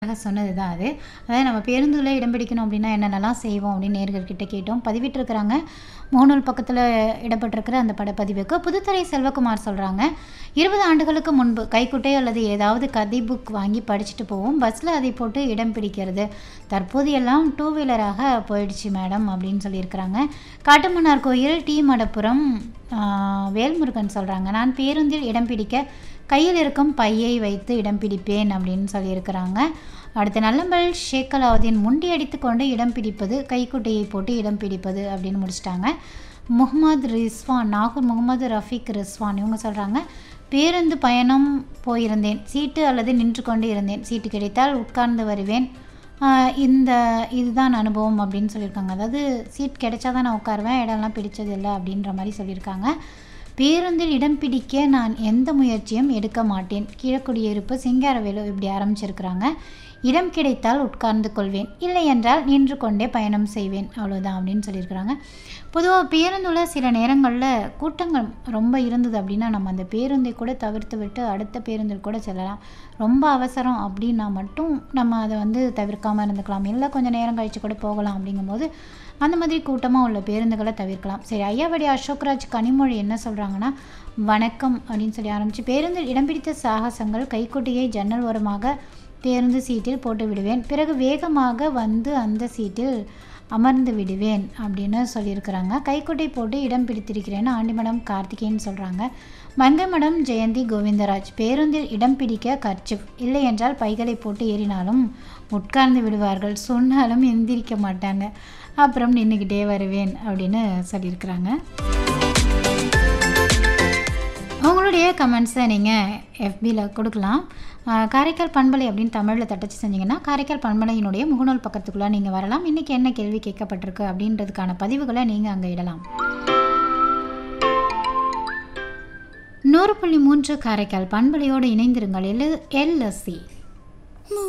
சொன்னது தான் அது. அதாவது நம்ம பேருந்துல இடம் பிடிக்கணும் அப்படின்னா என்னென்னலாம் செய்வோம் அப்படின்னு நேயர்கள்கிட்ட கேட்டோம். பதிவிட்டிருக்கிறாங்க. முகநூல் பக்கத்தில இடப்பட்டிருக்கிற அந்த படப்பதிவுக்கு புதுத்துறை செல்வகுமார் சொல்றாங்க. 20 ஆண்டுகளுக்கு முன்பு கைக்குட்டை அல்லது ஏதாவது கதை புக் வாங்கி படிச்சுட்டு போவோம். பஸ்ல அதை போட்டு இடம் பிடிக்கிறது. தற்போது எல்லாம் டூ வீலராக போயிடுச்சு மேடம் அப்படின்னு சொல்லியிருக்கிறாங்க. காட்டுமன்னார் கோயில் டி. மடப்புரம் ஆ வேல்முருகன் சொல்றாங்க. நான் பேருந்தில் இடம் பிடிக்க கையில் இருக்கும் பையை வைத்து இடம் பிடிப்பேன் அப்படின்னு சொல்லியிருக்கிறாங்க. அடுத்து நல்லம்பல் ஷேக் அலாவுதீன் முண்டி அடித்துக்கொண்டு இடம் பிடிப்பது, கைக்குட்டையை போட்டு இடம் பிடிப்பது அப்படின்னு முடிச்சுட்டாங்க. முகமது ரிஸ்வான் நாகூர் முகமது ரஃபீக் ரிஸ்வான் இவங்க சொல்றாங்க. பேருந்து பயணம் போயிருந்தேன். சீட்டு அல்லது நின்று கொண்டு இருந்தேன். சீட்டு கிடைத்தால் உட்கார்ந்து வருவேன். ஆ இந்த இதுதான் அனுபவம் அப்படின்னு சொல்லியிருக்காங்க. அதாவது சீட் கிடைச்சா தான் நான் உட்காருவேன். இடம்லாம் பிடிச்சது இல்ல அப்படின்ற மாரி சொல்லியிருக்காங்க. பேருந்தில் இடம் பிடிக்க நான் எந்த முயற்சியும் எடுக்க மாட்டேன். கீழக்குடியிருப்பு சிங்காரவேலு இப்படி ஆரம்பிச்சிருக்கிறாங்க. இடம் கிடைத்தால் உட்கார்ந்து கொள்வேன். இல்லையென்றால் நின்று கொண்டே பயணம் செய்வேன். அவ்வளோதான் அப்படின்னு சொல்லியிருக்கிறாங்க. பொதுவா பேருந்துல சில நேரங்கள்ல கூட்டங்கள் ரொம்ப இருந்தது அப்படின்னா, நம்ம அந்த பேருந்தை கூட தவிர்த்து விட்டு அடுத்த பேருந்தில் கூட செல்லலாம். ரொம்ப அவசரம் அப்படின்னா மட்டும் நம்ம அத வந்து தவிர்க்காம இருந்துக்கலாம். இல்ல கொஞ்சம் நேரம் கழிச்சு கூட போகலாம் அப்படிங்கும்போது, அந்த மாதிரி கூட்டமா உள்ள பேருந்துகள தவிர்க்கலாம். சரி ஐயாவடி அசோக்ராஜ் கனிமொழி என்ன சொல்றாங்கன்னா, வணக்கம் அப்படின்னு சொல்லி ஆரம்பிச்சு, பேருந்தில் இடம் பிடித்த சாகசங்கள் கைக்குட்டையை ஜன்னல் ஓரமாக பேருந்து சீட்டில் போட்டு விடுவேன். பிறகு வேகமாக வந்து அந்த சீட்டில் அமர்ந்து விடுவேன் அப்படின்னு சொல்லியிருக்கிறாங்க. கைக்குட்டை போட்டு இடம் பிடித்திருக்கிறேன்னு ஆண்டிமடம் கார்த்திகேயன் சொல்றாங்க. மங்கமடம் ஜெயந்தி கோவிந்தராஜ் பேருந்தில் இடம் பிடிக்க கர்ச்சீப் இல்லையென்றால் பைகளை போட்டு ஏறினாலும் உட்கார்ந்து விடுவார்கள். சொன்னாலும் எந்திரிக்க மாட்டாங்க. அப்புறம் நின்னுக்கிட்டே வருவேன் அப்படின்னு சொல்லியிருக்கிறாங்க. உங்களுடைய கமெண்ட்ஸ நீங்க எஃபில குடுக்கலாம். ஆ காரைக்கால் பண்பலை அப்படின்னு தமிழ்ல தட்டச்சு செஞ்சீங்கன்னா, காரைக்கால் பண்பலையினுடைய முகநூல் பக்கத்துக்குள்ள நீங்க வரலாம். இன்னைக்கு என்ன கேள்வி கேட்கப்பட்டிருக்கு அப்படின்றதுக்கான பதிவுகள நீங்க அங்க இடலாம். 100.3 காரைக்கால் பண்பலையோடு இணைந்திருங்கள். L LSC